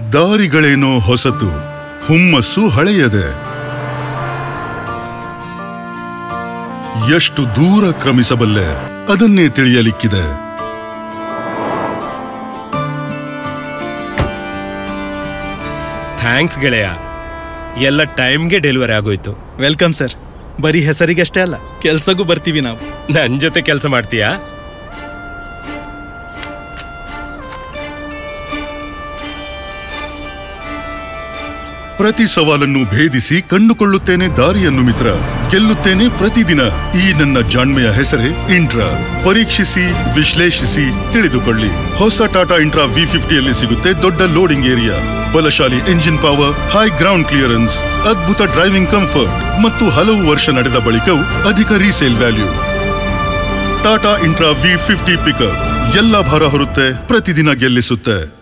ದಾರಿಗಳೇನೋ ಹೊಸತು ಹುಮ್ಮಸ್ಸು ಹಳೆಯದೆ ಎಷ್ಟು ದೂರ ಕ್ರಮಿಸಬಲ್ಲೆ ಅದನ್ನೇ ತಿಳಿಯಲಿಕ್ಕಿದೆ ಥ್ಯಾಂಕ್ಸ್ ಗೆಳೆಯ ಎಲ್ಲ ಟೈಮ್ಗೆ ಡೆಲಿವರಿ ಆಗೋಯ್ತು ವೆಲ್ಕಮ್ ಸರ್ ಬರೀ ಹೆಸರಿಗಷ್ಟೇ ಅಲ್ಲ ಕೆಲ್ಸಕ್ಕೂ ಬರ್ತೀವಿ ನಾವು ನನ್ನ ಜೊತೆ ಕೆಲಸ ಮಾಡ್ತೀಯಾ ಪ್ರತಿ ಸವಾಲನ್ನು ಭೇದಿಸಿ ಕಂಡುಕೊಳ್ಳುತ್ತೇನೆ ದಾರಿಯನ್ನು ಮಿತ್ರ ಗೆಲ್ಲುತ್ತೇನೆ ಪ್ರತಿದಿನ ಈ ನನ್ನ ಜಾಣ್ಮೆಯ ಹೆಸರೇ ಇಂಟ್ರಾ ಪರೀಕ್ಷಿಸಿ ವಿಶ್ಲೇಷಿಸಿ ತಿಳಿದುಕೊಳ್ಳಿ ಹೊಸ ಟಾಟಾ ಇಂಟ್ರಾ ವಿ ಫಿಫ್ಟಿಯಲ್ಲಿ ಸಿಗುತ್ತೆ ದೊಡ್ಡ ಲೋಡಿಂಗ್ ಏರಿಯಾ ಬಲಶಾಲಿ engine power high ground clearance ಅದ್ಭುತ ಡ್ರೈವಿಂಗ್ ಕಂಫರ್ಟ್ ಮತ್ತು ಹಲವು ವರ್ಷ ನಡೆದ ಬಳಿಕವೂ ಅಧಿಕ resale value Tata Intra V fifty pickup ಎಲ್ಲ ಭಾರ ಹೊರುತ್ತೆ ಪ್ರತಿದಿನ ಗೆಲ್ಲಿಸುತ್ತೆ